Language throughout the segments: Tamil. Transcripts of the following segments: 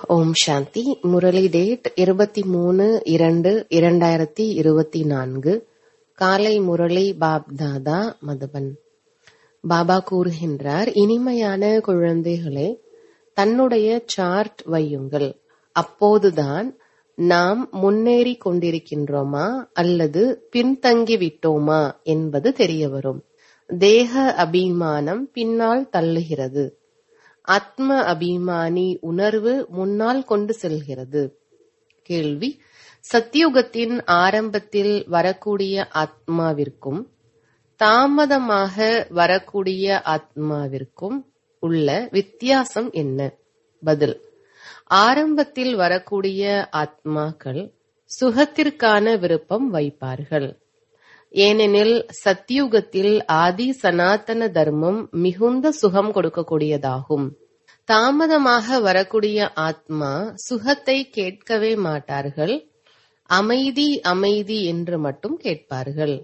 ஓம் சாந்தி முரளி டேட் இருபத்தி மூணு இரண்டு இரண்டாயிரத்தி இருபத்தி நான்கு காலை முரளி பாப் தாதா மதுபன் பாபா கூறுகின்றார் இனிமையான குழந்தைகளே தன்னுடைய சார்ட் வையுங்கள் அப்போதுதான் நாம் முன்னேறி கொண்டிருக்கின்றோமா அல்லது பின்தங்கி விட்டோமா என்பது தெரிய வரும் தேக அபிமானம் பின்னால் தள்ளுகிறது ஆத்ம அபிமானி உணர்வு முன்னால் கொண்டு செல்கிறது கேள்வி சத்தியுகத்தின் ஆரம்பத்தில் வரக்கூடிய ஆத்மாவிற்கும் தாமதமாக வரக்கூடிய ஆத்மாவிற்கும் உள்ள வித்தியாசம் என்ன பதில் ஆரம்பத்தில் வரக்கூடிய ஆத்மாக்கள் சுகத்திற்கான விருப்பம் வைப்பார்கள் ஏனெனில் சத்தியுகத்தில் ஆதி சனாதன தர்மம் மிகுந்த சுகம் கொடுக்கக்கூடியதாகும் தாமதமாக வரக்கூடிய ஆத்மா சுகத்தை கேட்கவே மாட்டார்கள் அமைதி அமைதி என்று மட்டும் கேட்பார்கள்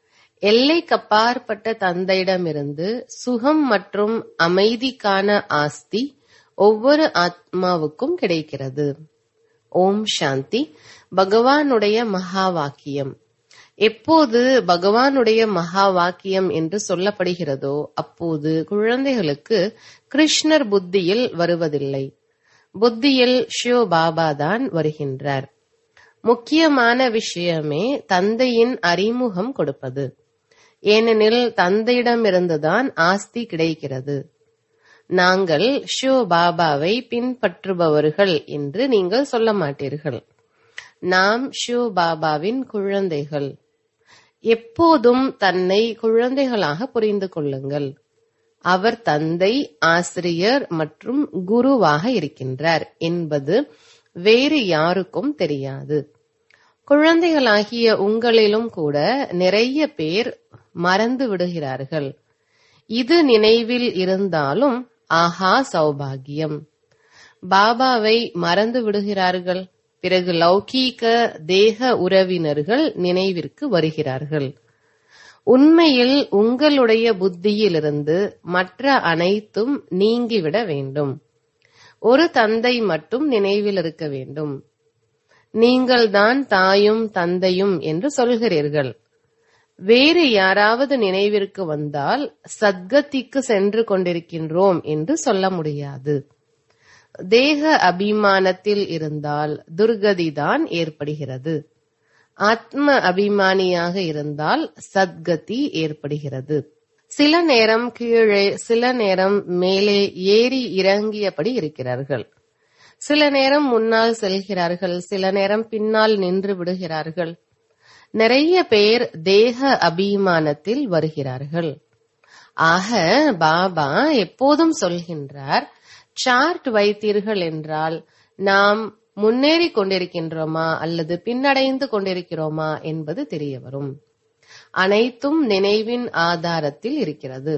எல்லைக்கப்பாற்பட்ட தந்தையிடமிருந்து சுகம் மற்றும் அமைதிக்கான ஆஸ்தி ஒவ்வொரு ஆத்மாவுக்கும் கிடைக்கிறது ஓம் சாந்தி பகவானுடைய மகா வாக்கியம் எப்போது பகவானுடைய மகா வாக்கியம் என்று சொல்லப்படுகிறதோ அப்போது குழந்தைகளுக்கு கிருஷ்ணர் புத்தியில் வருவதில்லை புத்தியில் ஷியோ பாபா தான் வருகின்றார் முக்கியமான விஷயமே தந்தையின் அறிமுகம் கொடுப்பது ஏனெனில் தந்தையிடமிருந்துதான் ஆஸ்தி கிடைக்கிறது நாங்கள் ஷியோ பாபாவை பின்பற்றுபவர்கள் என்று நீங்கள் சொல்ல மாட்டீர்கள் நாம் ஷியோ பாபாவின் குழந்தைகள் எப்போதும் தன்னை குழந்தைகளாக புரிந்து கொள்ளுங்கள் அவர் தந்தை ஆசிரியர் மற்றும் குருவாக இருக்கின்றார் என்பது வேறு யாருக்கும் தெரியாது குழந்தைகளாகிய உங்களிலும் கூட நிறைய பேர் மறந்து விடுகிறார்கள் இது நினைவில் இருந்தாலும் ஆஹா சௌபாகியம் பாபாவை மறந்து விடுகிறார்கள் பிறகு லௌகீக தேக உறவினர்கள் நினைவிற்கு வருகிறார்கள் உண்மையில் உங்களுடைய புத்தியிலிருந்து மற்ற அனைத்தும் நீங்கிவிட வேண்டும் ஒரு தந்தை மட்டும் நினைவில் இருக்க வேண்டும் நீங்கள்தான் தாயும் தந்தையும் என்று சொல்கிறீர்கள் வேறு யாராவது நினைவிற்கு வந்தால் சத்கத்திக்கு சென்று கொண்டிருக்கின்றோம் என்று சொல்ல முடியாது தேக அபிமானத்தில் இருந்தால் துர்கதிதான் ஏற்படுகிறது ஆத்ம அபிமானியாக இருந்தால் சத்கதி ஏற்படுகிறது சில நேரம் கீழே சில நேரம் மேலே ஏறி இறங்கியபடி இருக்கிறார்கள் சில நேரம் முன்னால் செல்கிறார்கள் சில நேரம் பின்னால் நின்று விடுகிறார்கள் நிறைய பேர் தேக அபிமானத்தில் வருகிறார்கள் ஆக பாபா எப்போதும் சொல்கின்றார் சார்ட் வைத்தீர்கள் என்றால் நாம் முன்னேறி கொண்டிருக்கின்றோமா அல்லது பின்னடைந்து கொண்டிருக்கிறோமா என்பது தெரிய வரும் அனைத்தும் நினைவின் ஆதாரத்தில் இருக்கிறது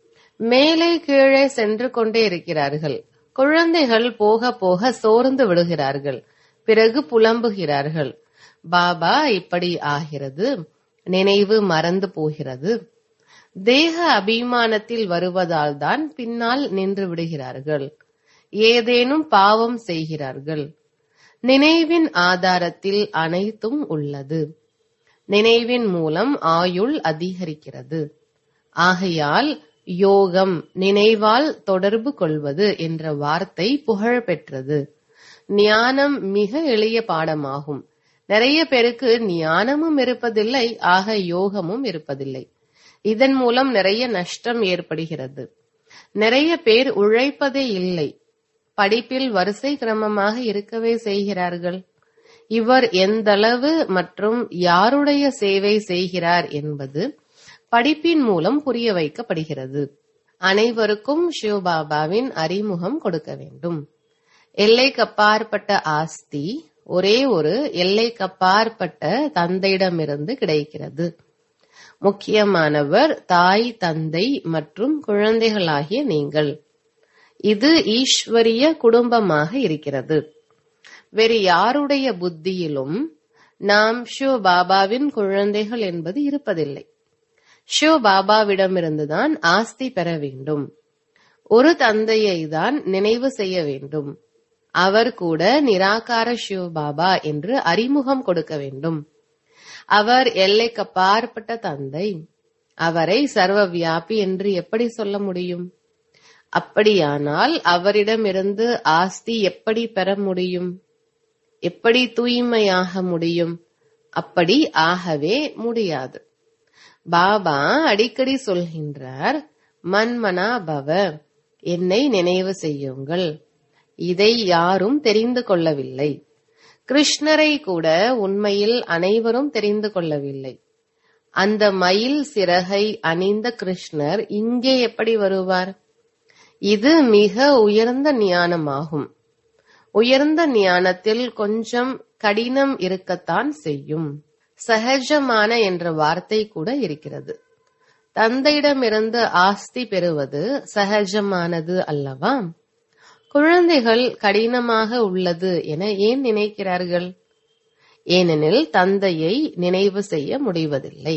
மேலே கீழே சென்று கொண்டே இருக்கிறார்கள் குழந்தைகள் போக போக சோர்ந்து விடுகிறார்கள் பிறகு புலம்புகிறார்கள் பாபா இப்படி ஆகிறது நினைவு மறந்து போகிறது தேக அபிமானத்தில் வருவதால் தான் பின்னால் நின்று விடுகிறார்கள் ஏதேனும் பாவம் செய்கிறார்கள் நினைவின் ஆதாரத்தில் அனைத்தும் உள்ளது நினைவின் மூலம் ஆயுள் அதிகரிக்கிறது ஆகையால் யோகம் நினைவால் தொடர்பு கொள்வது என்ற வார்த்தை புகழ் பெற்றது ஞானம் மிக எளிய பாடமாகும் நிறைய பேருக்கு ஞானமும் இருப்பதில்லை ஆக யோகமும் இருப்பதில்லை இதன் மூலம் நிறைய நஷ்டம் ஏற்படுகிறது நிறைய பேர் உழைப்பதே இல்லை படிப்பில் வரிசை கிரமமாக இருக்கவே செய்கிறார்கள் இவர் எந்தளவு மற்றும் யாருடைய சேவை செய்கிறார் என்பது படிப்பின் மூலம் புரிய வைக்கப்படுகிறது அனைவருக்கும் சிவபாபாவின் அறிமுகம் கொடுக்க வேண்டும் எல்லைக்கப்பாற்பட்ட ஆஸ்தி ஒரே ஒரு எல்லைக்கப்பாற்பட்ட தந்தையிடமிருந்து கிடைக்கிறது முக்கியமானவர் தாய் தந்தை மற்றும் குழந்தைகளாகிய நீங்கள் இது ஈஸ்வரிய குடும்பமாக இருக்கிறது வேறு யாருடைய புத்தியிலும் நாம் ஷிவ பாபாவின் குழந்தைகள் என்பது இருப்பதில்லை ஷிவ பாபாவிடமிருந்துதான் ஆஸ்தி பெற வேண்டும் ஒரு தந்தையை தான் நினைவு செய்ய வேண்டும் அவர் கூட நிராகார சிவபாபா என்று அறிமுகம் கொடுக்க வேண்டும் அவர் எல்லைக்கு அப்பாற்பட்ட தந்தை அவரை சர்வ வியாபி என்று எப்படி சொல்ல முடியும் அப்படியானால் அவரிடமிருந்து ஆஸ்தி எப்படி பெற முடியும் எப்படி தூய்மையாக முடியும் அப்படி ஆகவே முடியாது பாபா அடிக்கடி சொல்கின்றார் மன்மனா பவ என்னை நினைவு செய்யுங்கள் இதை யாரும் தெரிந்து கொள்ளவில்லை கிருஷ்ணரை கூட உண்மையில் அனைவரும் தெரிந்து கொள்ளவில்லை அந்த மயில் சிறகை அணிந்த கிருஷ்ணர் இங்கே எப்படி வருவார் இது மிக உயர்ந்த ஞானமாகும் உயர்ந்த ஞானத்தில் கொஞ்சம் கடினம் இருக்கத்தான் செய்யும் சகஜமான என்ற வார்த்தை கூட இருக்கிறது தந்தையிடமிருந்து ஆஸ்தி பெறுவது சகஜமானது அல்லவா குழந்தைகள் கடினமாக உள்ளது என ஏன் நினைக்கிறார்கள் ஏனெனில் தந்தையை நினைவு செய்ய முடிவதில்லை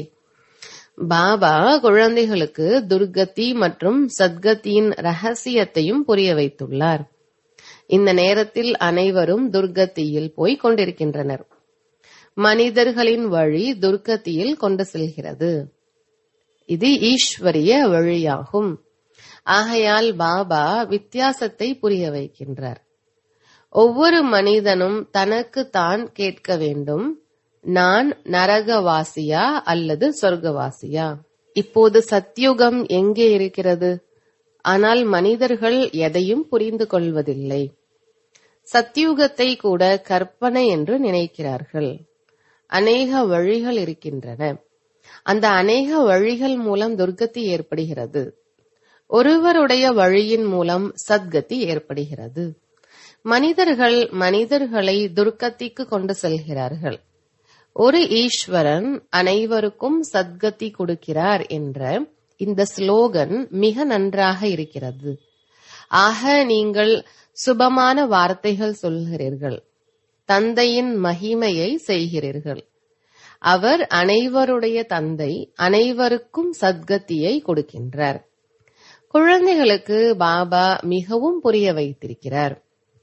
பாபா குழந்தைகளுக்கு துர்கதி மற்றும் சத்கதியின் ரகசியத்தையும் புரிய வைத்துள்ளார் இந்த நேரத்தில் அனைவரும் துர்கத்தியில் போய் கொண்டிருக்கின்றனர் மனிதர்களின் வழி துர்க்கத்தியில் கொண்டு செல்கிறது இது ஈஸ்வரிய வழியாகும் ஆகையால் பாபா வித்தியாசத்தை புரிய வைக்கின்றார் ஒவ்வொரு மனிதனும் தனக்கு தான் கேட்க வேண்டும் நான் நரகவாசியா அல்லது சொர்க்கவாசியா இப்போது சத்யுகம் எங்கே இருக்கிறது ஆனால் மனிதர்கள் எதையும் புரிந்து கொள்வதில்லை சத்யுகத்தை கூட கற்பனை என்று நினைக்கிறார்கள் அநேக வழிகள் இருக்கின்றன அந்த அநேக வழிகள் மூலம் துர்கதி ஏற்படுகிறது ஒருவருடைய வழியின் மூலம் சத்கதி ஏற்படுகிறது மனிதர்கள் மனிதர்களை துர்க்கத்திக்கு கொண்டு செல்கிறார்கள் ஒரு ஈஸ்வரன் அனைவருக்கும் சத்கதி கொடுக்கிறார் என்ற இந்த ஸ்லோகன் மிக நன்றாக இருக்கிறது ஆக நீங்கள் சுபமான வார்த்தைகள் சொல்கிறீர்கள் தந்தையின் மகிமையை செய்கிறீர்கள் அவர் அனைவருடைய தந்தை அனைவருக்கும் சத்கத்தியை கொடுக்கின்றார் குழந்தைகளுக்கு பாபா மிகவும் புரிய வைத்திருக்கிறார்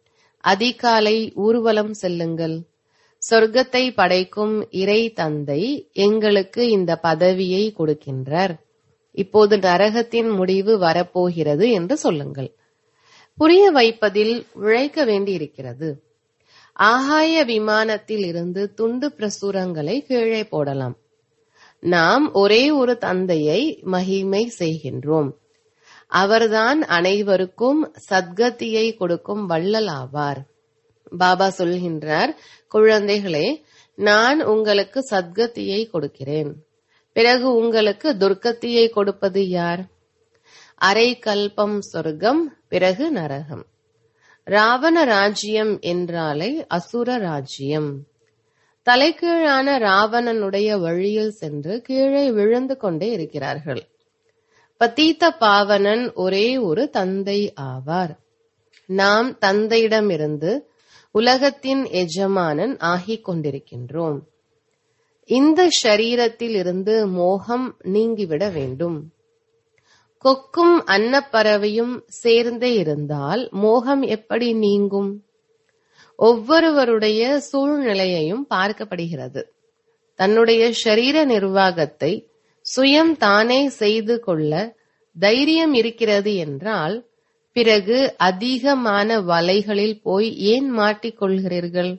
அதிகாலை ஊர்வலம் செல்லுங்கள் சொர்க்கத்தை படைக்கும் இறை தந்தை எங்களுக்கு இந்த பதவியை கொடுக்கின்றார் இப்போது நரகத்தின் முடிவு வரப்போகிறது என்று சொல்லுங்கள் புரிய வைப்பதில் உழைக்க வேண்டியிருக்கிறது ஆகாய விமானத்தில் இருந்து துண்டு பிரசுரங்களை கீழே போடலாம் நாம் ஒரே ஒரு தந்தையை மகிமை செய்கின்றோம் அவர்தான் அனைவருக்கும் சத்கத்தியை கொடுக்கும் வள்ளல் ஆவார் பாபா சொல்கின்றார் குழந்தைகளே நான் உங்களுக்கு சத்கத்தியை கொடுக்கிறேன் பிறகு உங்களுக்கு துர்க்கத்தியை கொடுப்பது யார் அரை கல்பம் சொர்க்கம் பிறகு நரகம் ராவண ராஜ்யம் என்றாலே அசுர ராஜ்யம் தலைகீழான ராவணனுடைய வழியில் சென்று கீழே விழுந்து கொண்டே இருக்கிறார்கள் பதீத்த பாவனன் ஒரே ஒரு தந்தை ஆவார் நாம் தந்தையிடமிருந்து உலகத்தின் எஜமானன் ஆகிக் கொண்டிருக்கின்றோம் இந்த ஷரீரத்தில் இருந்து மோகம் நீங்கிவிட வேண்டும் கொக்கும் அன்னப்பறவையும் சேர்ந்தே இருந்தால் மோகம் எப்படி நீங்கும் ஒவ்வொருவருடைய சூழ்நிலையையும் பார்க்கப்படுகிறது தன்னுடைய ஷரீர நிர்வாகத்தை சுயம் தானே செய்து கொள்ள தைரியம் இருக்கிறது என்றால் பிறகு அதிகமான வலைகளில் போய் ஏன் மாட்டிக்கொள்கிறீர்கள்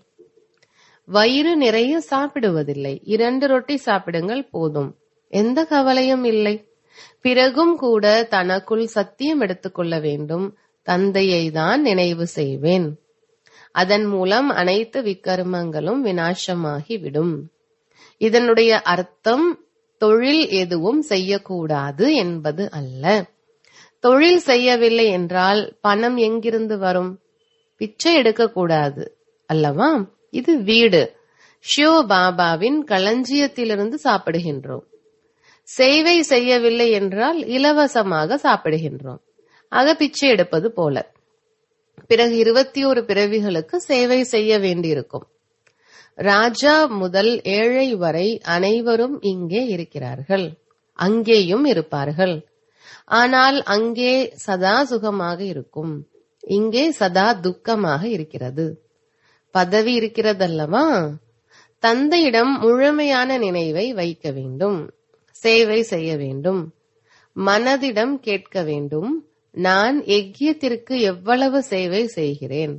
வயிறு நிறைய சாப்பிடுவதில்லை இரண்டு ரொட்டி சாப்பிடுங்கள் போதும் எந்த கவலையும் இல்லை பிறகும் கூட தனக்குள் சத்தியம் எடுத்துக்கொள்ள வேண்டும் தந்தையை தான் நினைவு செய்வேன் அதன் மூலம் அனைத்து விக்கர்மங்களும் வினாசமாகி விடும் இதனுடைய அர்த்தம் தொழில் எதுவும் செய்யக்கூடாது என்பது அல்ல தொழில் செய்யவில்லை என்றால் பணம் எங்கிருந்து வரும் பிச்சை எடுக்கக்கூடாது அல்லவா இது வீடு ஷியோ பாபாவின் களஞ்சியத்திலிருந்து சாப்பிடுகின்றோம் சேவை செய்யவில்லை என்றால் இலவசமாக சாப்பிடுகின்றோம் ஆக பிச்சை எடுப்பது போல பிறகு இருபத்தி ஒரு பிறவிகளுக்கு சேவை செய்ய வேண்டியிருக்கும் ராஜா முதல் ஏழை வரை அனைவரும் இங்கே இருக்கிறார்கள் அங்கேயும் இருப்பார்கள் ஆனால் அங்கே சதா சுகமாக இருக்கும் இங்கே சதா துக்கமாக இருக்கிறது பதவி இருக்கிறதல்லவா தந்தையிடம் முழுமையான நினைவை வைக்க வேண்டும் சேவை செய்ய வேண்டும் மனதிடம் கேட்க வேண்டும் நான் எக்கியத்திற்கு எவ்வளவு சேவை செய்கிறேன்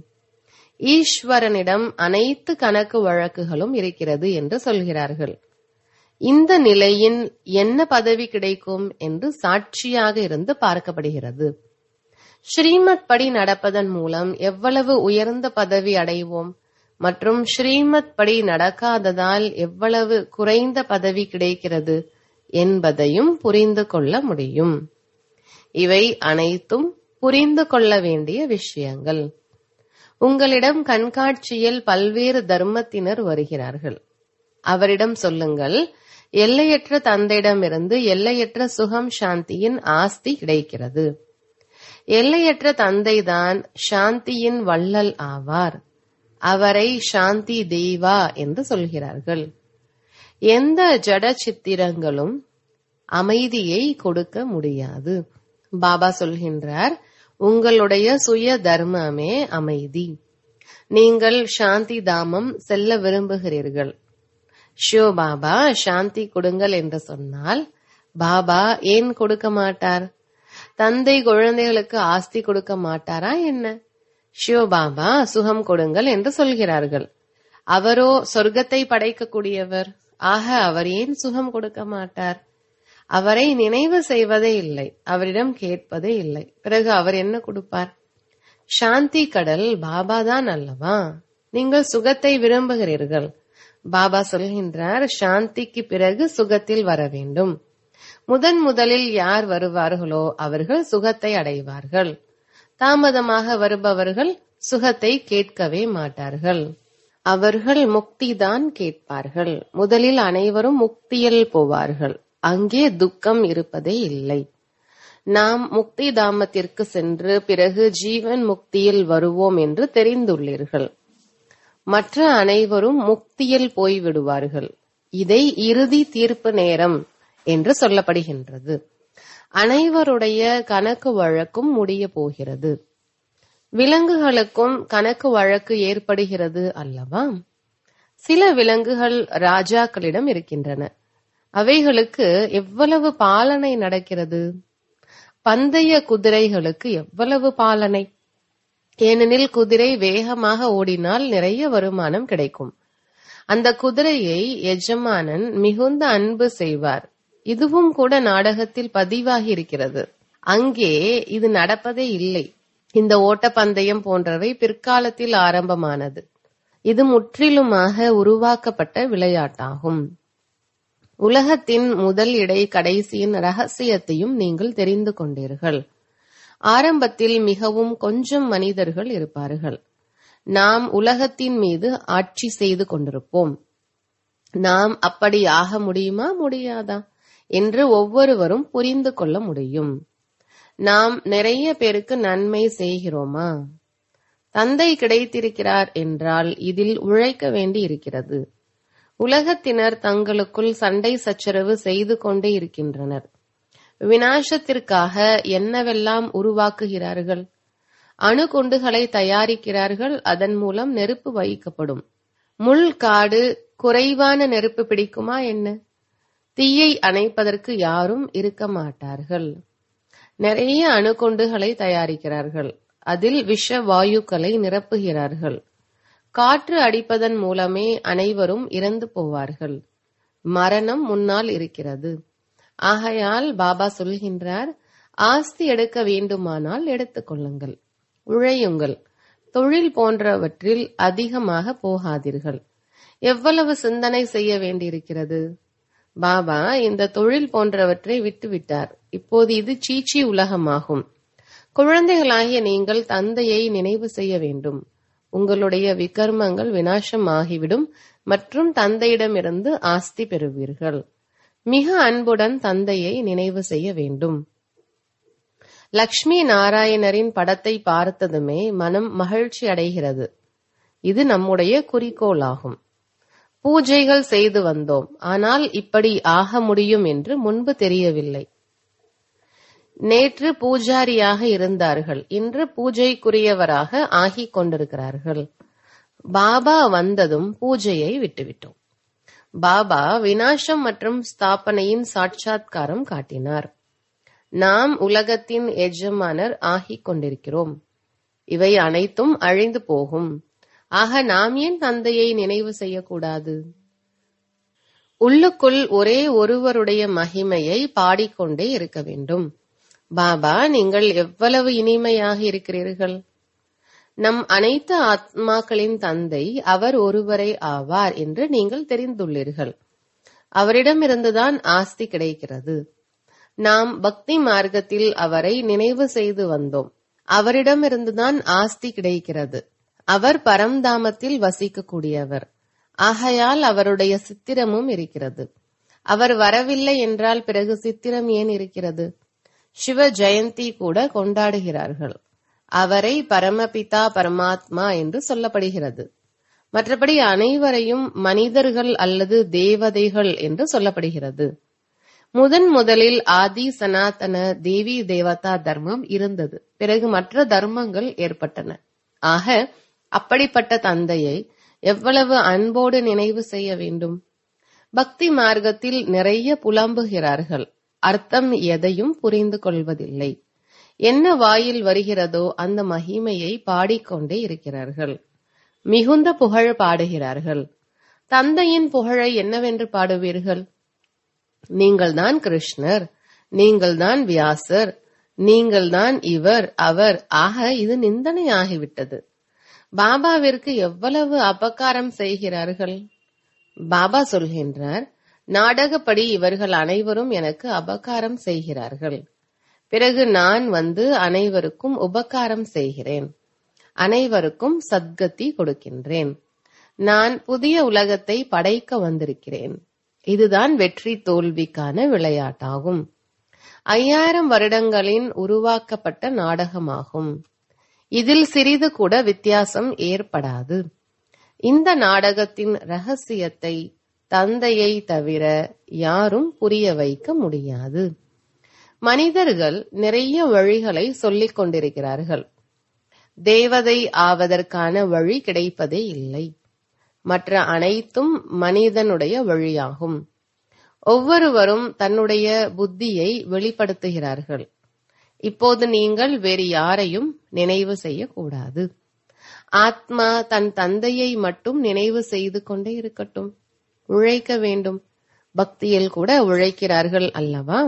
ஈஸ்வரனிடம் அனைத்து கணக்கு வழக்குகளும் இருக்கிறது என்று சொல்கிறார்கள் இந்த நிலையின் என்ன பதவி கிடைக்கும் என்று சாட்சியாக இருந்து பார்க்கப்படுகிறது ஸ்ரீமத் படி நடப்பதன் மூலம் எவ்வளவு உயர்ந்த பதவி அடைவோம் மற்றும் ஸ்ரீமத் படி நடக்காததால் எவ்வளவு குறைந்த பதவி கிடைக்கிறது என்பதையும் புரிந்து கொள்ள முடியும் இவை அனைத்தும் புரிந்து கொள்ள வேண்டிய விஷயங்கள் உங்களிடம் கண்காட்சியில் பல்வேறு தர்மத்தினர் வருகிறார்கள் அவரிடம் சொல்லுங்கள் எல்லையற்ற தந்தையிடமிருந்து எல்லையற்ற சுகம் சாந்தியின் ஆஸ்தி கிடைக்கிறது எல்லையற்ற தந்தைதான் சாந்தியின் வள்ளல் ஆவார் அவரை சாந்தி தெய்வா என்று சொல்கிறார்கள் எந்த ஜட சித்திரங்களும் அமைதியை கொடுக்க முடியாது பாபா சொல்கின்றார் உங்களுடைய சுய தர்மமே அமைதி நீங்கள் சாந்தி தாமம் செல்ல விரும்புகிறீர்கள் ஷியோ பாபா சாந்தி கொடுங்கள் என்று சொன்னால் பாபா ஏன் கொடுக்க மாட்டார் தந்தை குழந்தைகளுக்கு ஆஸ்தி கொடுக்க மாட்டாரா என்ன ஷியோ பாபா சுகம் கொடுங்கள் என்று சொல்கிறார்கள் அவரோ சொர்க்கத்தை படைக்கக்கூடியவர் ஆக அவர் ஏன் சுகம் கொடுக்க மாட்டார் அவரை நினைவு செய்வதே இல்லை அவரிடம் கேட்பதே இல்லை பிறகு அவர் என்ன கொடுப்பார் சாந்தி கடல் பாபா தான் அல்லவா நீங்கள் சுகத்தை விரும்புகிறீர்கள் பாபா சொல்கின்றார் சாந்திக்கு பிறகு சுகத்தில் வர வேண்டும் முதன் முதலில் யார் வருவார்களோ அவர்கள் சுகத்தை அடைவார்கள் தாமதமாக வருபவர்கள் சுகத்தை கேட்கவே மாட்டார்கள் அவர்கள் முக்திதான் கேட்பார்கள் முதலில் அனைவரும் முக்தியில் போவார்கள் அங்கே துக்கம் இருப்பதே இல்லை நாம் முக்தி தாமத்திற்கு சென்று பிறகு ஜீவன் முக்தியில் வருவோம் என்று தெரிந்துள்ளீர்கள் மற்ற அனைவரும் முக்தியில் போய்விடுவார்கள் இதை இறுதி தீர்ப்பு நேரம் என்று சொல்லப்படுகின்றது அனைவருடைய கணக்கு வழக்கும் முடிய போகிறது விலங்குகளுக்கும் கணக்கு வழக்கு ஏற்படுகிறது அல்லவா சில விலங்குகள் ராஜாக்களிடம் இருக்கின்றன அவைகளுக்கு எவ்வளவு பாலனை நடக்கிறது பந்தய குதிரைகளுக்கு எவ்வளவு பாலனை ஏனெனில் குதிரை வேகமாக ஓடினால் நிறைய வருமானம் கிடைக்கும் அந்த குதிரையை எஜமானன் மிகுந்த அன்பு செய்வார் இதுவும் கூட நாடகத்தில் பதிவாகி இருக்கிறது அங்கே இது நடப்பதே இல்லை இந்த ஓட்டப்பந்தயம் போன்றவை பிற்காலத்தில் ஆரம்பமானது இது முற்றிலுமாக உருவாக்கப்பட்ட விளையாட்டாகும் உலகத்தின் முதல் இடை கடைசியின் ரகசியத்தையும் நீங்கள் தெரிந்து கொண்டீர்கள் ஆரம்பத்தில் மிகவும் கொஞ்சம் மனிதர்கள் இருப்பார்கள் நாம் உலகத்தின் மீது ஆட்சி செய்து கொண்டிருப்போம் நாம் அப்படி ஆக முடியுமா முடியாதா என்று ஒவ்வொருவரும் புரிந்து கொள்ள முடியும் நாம் நிறைய பேருக்கு நன்மை செய்கிறோமா தந்தை கிடைத்திருக்கிறார் என்றால் இதில் உழைக்க வேண்டி இருக்கிறது உலகத்தினர் தங்களுக்குள் சண்டை சச்சரவு செய்து கொண்டே இருக்கின்றனர் வினாசத்திற்காக என்னவெல்லாம் உருவாக்குகிறார்கள் அணுகுண்டுகளை தயாரிக்கிறார்கள் அதன் மூலம் நெருப்பு வைக்கப்படும் முள் காடு குறைவான நெருப்பு பிடிக்குமா என்ன தீயை அணைப்பதற்கு யாரும் இருக்க மாட்டார்கள் நிறைய அணுகுண்டுகளை தயாரிக்கிறார்கள் அதில் விஷ வாயுக்களை நிரப்புகிறார்கள் காற்று அடிப்பதன் மூலமே அனைவரும் இறந்து போவார்கள் மரணம் முன்னால் இருக்கிறது ஆகையால் பாபா சொல்கின்றார் ஆஸ்தி எடுக்க வேண்டுமானால் எடுத்துக்கொள்ளுங்கள் உழையுங்கள் தொழில் போன்றவற்றில் அதிகமாக போகாதீர்கள் எவ்வளவு சிந்தனை செய்ய வேண்டியிருக்கிறது பாபா இந்த தொழில் போன்றவற்றை விட்டுவிட்டார் இப்போது இது சீச்சி உலகமாகும் குழந்தைகளாகிய நீங்கள் தந்தையை நினைவு செய்ய வேண்டும் உங்களுடைய விகர்மங்கள் வினாசமாகிவிடும் மற்றும் தந்தையிடமிருந்து ஆஸ்தி பெறுவீர்கள் மிக அன்புடன் தந்தையை நினைவு செய்ய வேண்டும் லக்ஷ்மி நாராயணரின் படத்தை பார்த்ததுமே மனம் மகிழ்ச்சி அடைகிறது இது நம்முடைய குறிக்கோளாகும் பூஜைகள் செய்து வந்தோம் ஆனால் இப்படி ஆக முடியும் என்று முன்பு தெரியவில்லை நேற்று பூஜாரியாக இருந்தார்கள் இன்று பூஜைக்குரியவராக ஆகிக் கொண்டிருக்கிறார்கள் பாபா வந்ததும் பூஜையை விட்டுவிட்டோம் பாபா வினாசம் மற்றும் ஸ்தாபனையின் சாட்சாத்காரம் காட்டினார் நாம் உலகத்தின் எஜமானர் ஆகிக் கொண்டிருக்கிறோம் இவை அனைத்தும் அழிந்து போகும் ஆக நாம் ஏன் தந்தையை நினைவு செய்யக்கூடாது உள்ளுக்குள் ஒரே ஒருவருடைய மகிமையை பாடிக்கொண்டே இருக்க வேண்டும் பாபா நீங்கள் எவ்வளவு இனிமையாக இருக்கிறீர்கள் நம் அனைத்து ஆத்மாக்களின் தந்தை அவர் ஒருவரே ஆவார் என்று நீங்கள் தெரிந்துள்ளீர்கள் அவரிடமிருந்துதான் ஆஸ்தி கிடைக்கிறது நாம் பக்தி மார்க்கத்தில் அவரை நினைவு செய்து வந்தோம் அவரிடமிருந்துதான் ஆஸ்தி கிடைக்கிறது அவர் பரம்தாமத்தில் வசிக்கக்கூடியவர் ஆகையால் அவருடைய சித்திரமும் இருக்கிறது அவர் வரவில்லை என்றால் பிறகு சித்திரம் ஏன் இருக்கிறது சிவ ஜெயந்தி கூட கொண்டாடுகிறார்கள் அவரை பரமபிதா பரமாத்மா என்று சொல்லப்படுகிறது மற்றபடி அனைவரையும் மனிதர்கள் அல்லது தேவதைகள் என்று சொல்லப்படுகிறது முதன் முதலில் ஆதி சனாதன தேவி தேவதா தர்மம் இருந்தது பிறகு மற்ற தர்மங்கள் ஏற்பட்டன ஆக அப்படிப்பட்ட தந்தையை எவ்வளவு அன்போடு நினைவு செய்ய வேண்டும் பக்தி மார்க்கத்தில் நிறைய புலம்புகிறார்கள் அர்த்தம் எதையும் புரிந்து கொள்வதில்லை என்ன வாயில் வருகிறதோ அந்த மகிமையை பாடிக்கொண்டே இருக்கிறார்கள் மிகுந்த புகழ் பாடுகிறார்கள் தந்தையின் புகழை என்னவென்று பாடுவீர்கள் நீங்கள்தான் கிருஷ்ணர் நீங்கள்தான் வியாசர் நீங்கள்தான் இவர் அவர் ஆக இது நிந்தனை ஆகிவிட்டது பாபாவிற்கு எவ்வளவு அபகாரம் செய்கிறார்கள் பாபா சொல்கின்றார் நாடகப்படி இவர்கள் அனைவரும் எனக்கு அபகாரம் செய்கிறார்கள் பிறகு நான் வந்து அனைவருக்கும் உபகாரம் செய்கிறேன் அனைவருக்கும் சத்கதி கொடுக்கின்றேன் நான் புதிய உலகத்தை படைக்க வந்திருக்கிறேன் இதுதான் வெற்றி தோல்விக்கான விளையாட்டாகும் ஐயாயிரம் வருடங்களின் உருவாக்கப்பட்ட நாடகமாகும் இதில் சிறிது கூட வித்தியாசம் ஏற்படாது இந்த நாடகத்தின் ரகசியத்தை தந்தையை தவிர யாரும் புரிய வைக்க முடியாது மனிதர்கள் நிறைய வழிகளை சொல்லிக் கொண்டிருக்கிறார்கள் தேவதை ஆவதற்கான வழி கிடைப்பதே இல்லை மற்ற அனைத்தும் மனிதனுடைய வழியாகும் ஒவ்வொருவரும் தன்னுடைய புத்தியை வெளிப்படுத்துகிறார்கள் இப்போது நீங்கள் வேறு யாரையும் நினைவு செய்யக்கூடாது ஆத்மா தன் தந்தையை மட்டும் நினைவு செய்து கொண்டே இருக்கட்டும் உழைக்க வேண்டும் பக்தியில் கூட உழைக்கிறார்கள் அல்லவா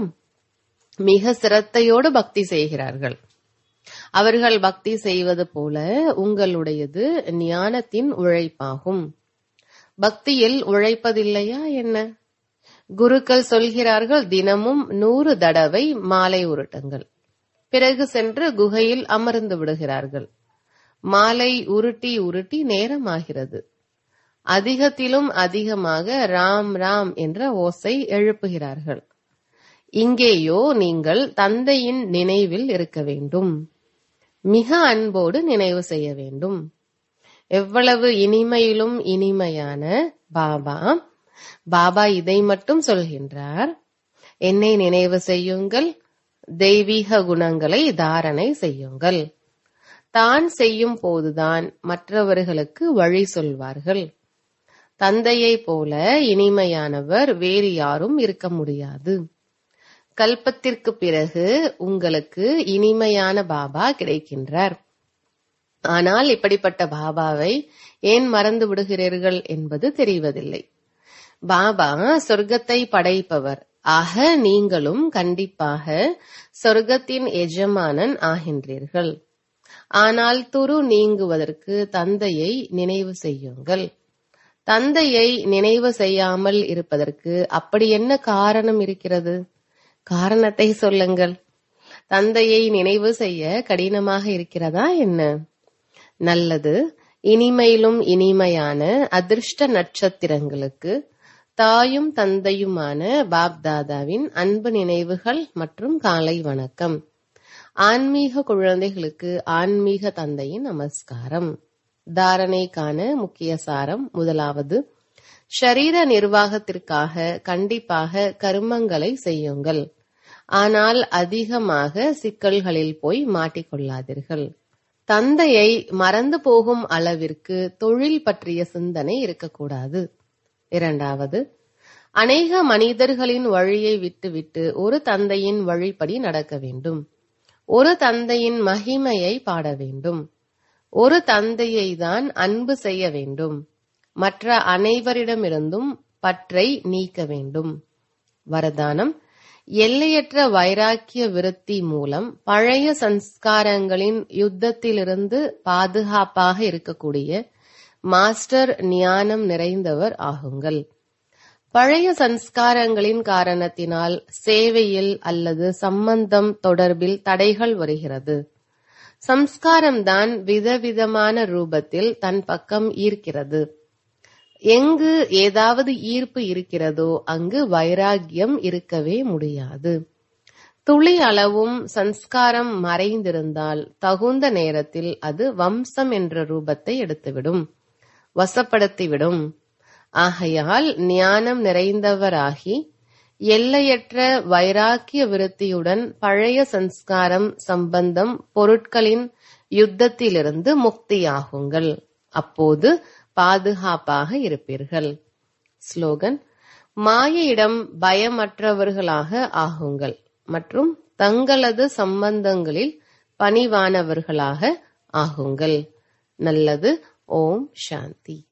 மிக சிரத்தையோடு பக்தி செய்கிறார்கள் அவர்கள் பக்தி செய்வது போல உங்களுடையது ஞானத்தின் உழைப்பாகும் பக்தியில் உழைப்பதில்லையா என்ன குருக்கள் சொல்கிறார்கள் தினமும் நூறு தடவை மாலை உருட்டுங்கள் பிறகு சென்று குகையில் அமர்ந்து விடுகிறார்கள் மாலை உருட்டி உருட்டி நேரமாகிறது அதிகத்திலும் அதிகமாக ராம் ராம் என்ற ஓசை எழுப்புகிறார்கள் இங்கேயோ நீங்கள் தந்தையின் நினைவில் இருக்க வேண்டும் மிக அன்போடு நினைவு செய்ய வேண்டும் எவ்வளவு இனிமையிலும் இனிமையான பாபா பாபா இதை மட்டும் சொல்கின்றார் என்னை நினைவு செய்யுங்கள் தெய்வீக குணங்களை தாரணை செய்யுங்கள் தான் செய்யும் போதுதான் மற்றவர்களுக்கு வழி சொல்வார்கள் தந்தையைப் போல இனிமையானவர் வேறு யாரும் இருக்க முடியாது கல்பத்திற்கு பிறகு உங்களுக்கு இனிமையான பாபா கிடைக்கின்றார் ஆனால் இப்படிப்பட்ட பாபாவை ஏன் மறந்து விடுகிறீர்கள் என்பது தெரிவதில்லை பாபா சொர்க்கத்தை படைப்பவர் ஆக நீங்களும் கண்டிப்பாக சொர்க்கத்தின் எஜமானன் ஆகின்றீர்கள் ஆனால் துரு நீங்குவதற்கு தந்தையை நினைவு செய்யுங்கள் தந்தையை நினைவு செய்யாமல் இருப்பதற்கு அப்படி என்ன காரணம் இருக்கிறது காரணத்தை சொல்லுங்கள் தந்தையை நினைவு செய்ய கடினமாக இருக்கிறதா என்ன நல்லது இனிமையிலும் இனிமையான அதிர்ஷ்ட நட்சத்திரங்களுக்கு தாயும் தந்தையுமான பாப்தாதாவின் அன்பு நினைவுகள் மற்றும் காலை வணக்கம் ஆன்மீக குழந்தைகளுக்கு ஆன்மீக தந்தையின் நமஸ்காரம் தாரணைக்கான முக்கிய சாரம் முதலாவது ஷரீர நிர்வாகத்திற்காக கண்டிப்பாக கர்மங்களை செய்யுங்கள் ஆனால் அதிகமாக சிக்கல்களில் போய் மாட்டிக்கொள்ளாதீர்கள் தந்தையை மறந்து போகும் அளவிற்கு தொழில் பற்றிய சிந்தனை இருக்கக்கூடாது இரண்டாவது அநேக மனிதர்களின் வழியை விட்டுவிட்டு ஒரு தந்தையின் வழிப்படி நடக்க வேண்டும் ஒரு தந்தையின் மகிமையை பாட வேண்டும் ஒரு தந்தையை தான் அன்பு செய்ய வேண்டும் மற்ற அனைவரிடமிருந்தும் பற்றை நீக்க வேண்டும் வரதானம் எல்லையற்ற வைராக்கிய விருத்தி மூலம் பழைய சன்ஸ்காரங்களின் யுத்தத்திலிருந்து பாதுகாப்பாக இருக்கக்கூடிய மாஸ்டர் ஞானம் நிறைந்தவர் ஆகுங்கள் பழைய சன்ஸ்காரங்களின் காரணத்தினால் சேவையில் அல்லது சம்பந்தம் தொடர்பில் தடைகள் வருகிறது சம்ஸ்காரம்தான் விதவிதமான ரூபத்தில் தன் பக்கம் ஈர்க்கிறது எங்கு ஏதாவது ஈர்ப்பு இருக்கிறதோ அங்கு வைராகியம் இருக்கவே முடியாது துளி அளவும் சன்ஸ்காரம் மறைந்திருந்தால் தகுந்த நேரத்தில் அது வம்சம் என்ற ரூபத்தை எடுத்துவிடும் வசப்படுத்திவிடும் ஆகையால் ஞானம் நிறைந்தவராகி எல்லையற்ற வைராக்கிய விருத்தியுடன் பழைய சன்ஸ்காரம் சம்பந்தம் பொருட்களின் யுத்தத்திலிருந்து முக்தியாகுங்கள் அப்போது பாதுகாப்பாக இருப்பீர்கள் ஸ்லோகன் மாயையிடம் பயமற்றவர்களாக ஆகுங்கள் மற்றும் தங்களது சம்பந்தங்களில் பணிவானவர்களாக ஆகுங்கள் நல்லது ஓம் சாந்தி